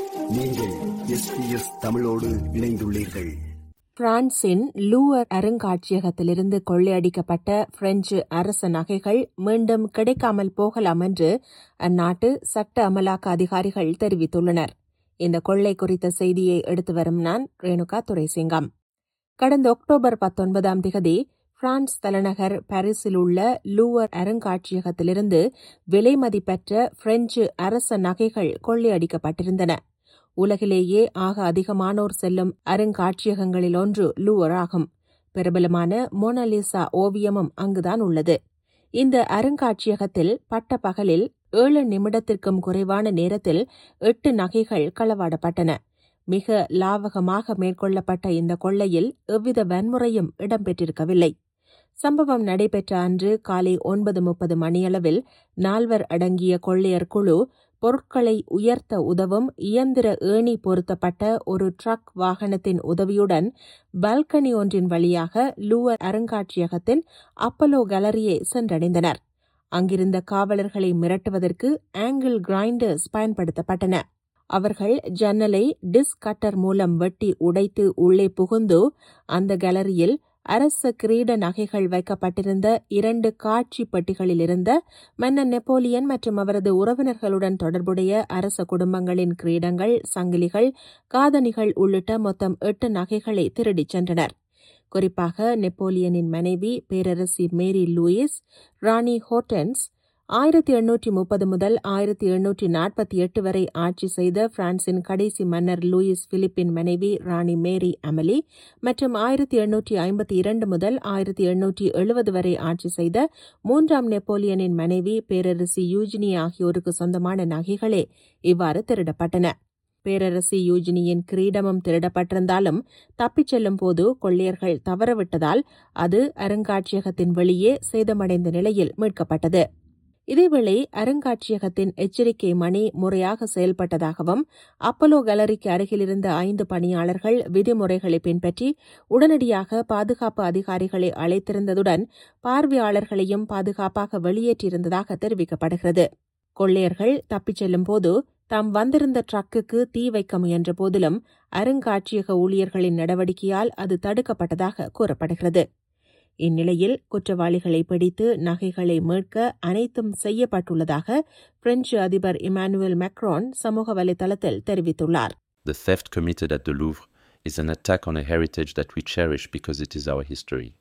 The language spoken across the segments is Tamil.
நீங்கள் எஸ்பிஎஸ் தமிழோடு இணைந்துள்ளீர்கள் பிரான்சின் லூவர் அருங்காட்சியகத்திலிருந்து கொள்ளையடிக்கப்பட்ட பிரெஞ்சு அரச நகைகள் மீண்டும் கிடைக்காமல் போகலாம் என்று அந்நாட்டு சட்ட அமலாக்க அதிகாரிகள் தெரிவித்துள்ளனர் இந்த கொள்ளை குறித்த செய்தியை எடுத்து வரும் நான் ரேணுகா துரைசிங்கம் கடந்த அக்டோபர் பத்தொன்பதாம் திகதி பிரான்ஸ் தலைநகர் பாரிஸில் உள்ள லூவர் அருங்காட்சியகத்திலிருந்து விலை மதிப்பற்ற பிரெஞ்சு அரச நகைகள் கொள்ளையடிக்கப்பட்டிருந்தன உலகிலேயே ஆக அதிகமானோர் செல்லும் அருங்காட்சியகங்களில் ஒன்று லூவர் ஆகும் பிரபலமான மோனலிசா ஓவியமும் அங்குதான் உள்ளது இந்த அருங்காட்சியகத்தில் பட்ட பகலில் ஏழு நிமிடத்திற்கும் குறைவான நேரத்தில் எட்டு நகைகள் களவாடப்பட்டன மிக லாவகமாக மேற்கொள்ளப்பட்ட இந்த கொள்ளையில் எவ்வித வன்முறையும் இடம்பெற்றிருக்கவில்லை சம்பவம் நடைபெற்ற அன்று காலை ஒன்பது முப்பது மணியளவில் நால்வர் அடங்கிய கொள்ளையர் குழு பொருட்களை உயர்த்த உதவும் இயந்திர ஏணி பொருத்தப்பட்ட ஒரு ட்ரக் வாகனத்தின் உதவியுடன் பால்கனி ஒன்றின் வழியாக லூவர் அருங்காட்சியகத்தின் அப்பலோ கேலரியை சென்றடைந்தனர் அங்கிருந்த காவலர்களை மிரட்டுவதற்கு ஆங்கிள் கிரைண்டர்ஸ் பயன்படுத்தப்பட்டன அவர்கள் ஜன்னலை டிஸ்க் கட்டர் மூலம் வெட்டி உடைத்து உள்ளே புகுந்து அந்த கேலரியில் அரச கிரீட நகைகள் வைக்கப்பட்டிருந்த இரண்டு காட்சி பெட்டிகளில் இருந்த மன்னன் நெப்போலியன் மற்றும் அவரது உறவினர்களுடன் தொடர்புடைய அரச குடும்பங்களின் கிரீடங்கள் சங்கிலிகள் காதணிகள் உள்ளிட்ட மொத்தம் எட்டு நகைகளை திருடிச் சென்றனர் குறிப்பாக நெப்போலியனின் மனைவி பேரரசி மேரி லூயிஸ் ராணி ஹோட்டன்ஸ் ஆயிரத்தி எண்ணூற்றி முப்பது முதல் ஆயிரத்தி எண்ணூற்றி நாற்பத்தி எட்டு வரை ஆட்சி செய்த பிரான்சின் கடைசி மன்னர் லூயிஸ் பிலிப்பின் மனைவி ராணி மேரி அமலி மற்றும் ஆயிரத்தி எண்ணூற்றி ஐம்பத்தி இரண்டு முதல் ஆயிரத்தி எண்ணூற்றி எழுபது வரை ஆட்சி செய்த மூன்றாம் நெப்போலியனின் மனைவி பேரரசி யூஜினி ஆகியோருக்கு சொந்தமான நகைகளே இவ்வாறு திருடப்பட்டன பேரரசி யூஜினியின் கிரீடமும் திருடப்பட்டிருந்தாலும் தப்பிச் செல்லும் போது கொள்ளையர்கள் தவறவிட்டதால் அது அருங்காட்சியகத்தின் வெளியே சேதமடைந்த நிலையில் மீட்கப்பட்டது இதேவேளை அருங்காட்சியகத்தின் எச்சரிக்கை மணி முறையாக செயல்பட்டதாகவும் அப்பலோ கேலரிக்கு அருகிலிருந்த ஐந்து பணியாளர்கள் விதிமுறைகளை பின்பற்றி உடனடியாக பாதுகாப்பு அதிகாரிகளை அழைத்திருந்ததுடன் பார்வையாளர்களையும் பாதுகாப்பாக வெளியேற்றியிருந்ததாக தெரிவிக்கப்படுகிறது கொள்ளையர்கள் தப்பிச் செல்லும் போது தாம் வந்திருந்த ட்ரக்குக்கு தீ வைக்க முயன்ற போதிலும் அருங்காட்சியக ஊழியர்களின் நடவடிக்கையால் அது தடுக்கப்பட்டதாக கூறப்படுகிறது இந்நிலையில் குற்றவாளிகளை பிடித்து நகைகளை மீட்க அனைத்தும் செய்யப்பட்டுள்ளதாக பிரெஞ்சு அதிபர் இமானுவேல் மேக்ரான் சமூக வலைதளத்தில் தெரிவித்துள்ளார் The theft committed at the Louvre is an attack on a heritage that we cherish because it is our history.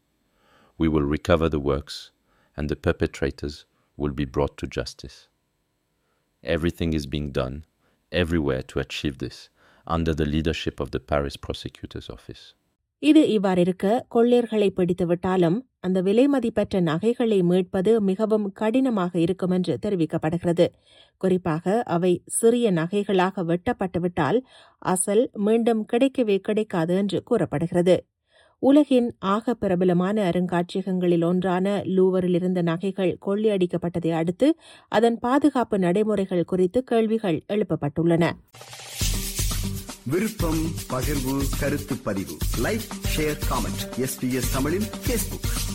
We will recover the works, and the perpetrators will be brought to justice. Everything is being done everywhere to achieve this under the leadership of the Paris Prosecutor's Office. இது இவ்வாறிருக்க கொள்ளையர்களை பிடித்துவிட்டாலும் அந்த விலை மதிப்பற்ற நகைகளை மீட்பது மிகவும் கடினமாக இருக்கும் என்று தெரிவிக்கப்படுகிறது குறிப்பாக அவை சிறிய நகைகளாக வெட்டப்பட்டுவிட்டால் அசல் மீண்டும் கிடைக்கவே கிடைக்காது என்று கூறப்படுகிறது உலகின் ஆக பிரபலமான அருங்காட்சியகங்களில் ஒன்றான லூவரில் இருந்த நகைகள் கொள்ளையடிக்கப்பட்டதை அடுத்து அதன் பாதுகாப்பு நடைமுறைகள் குறித்து கேள்விகள் எழுப்பப்பட்டுள்ளன விருப்பம் பகிர்வு கருத்து பதிவு லைக் ஷேர் காமெண்ட் எஸ்பிஎஸ் தமிழின் பேஸ்புக்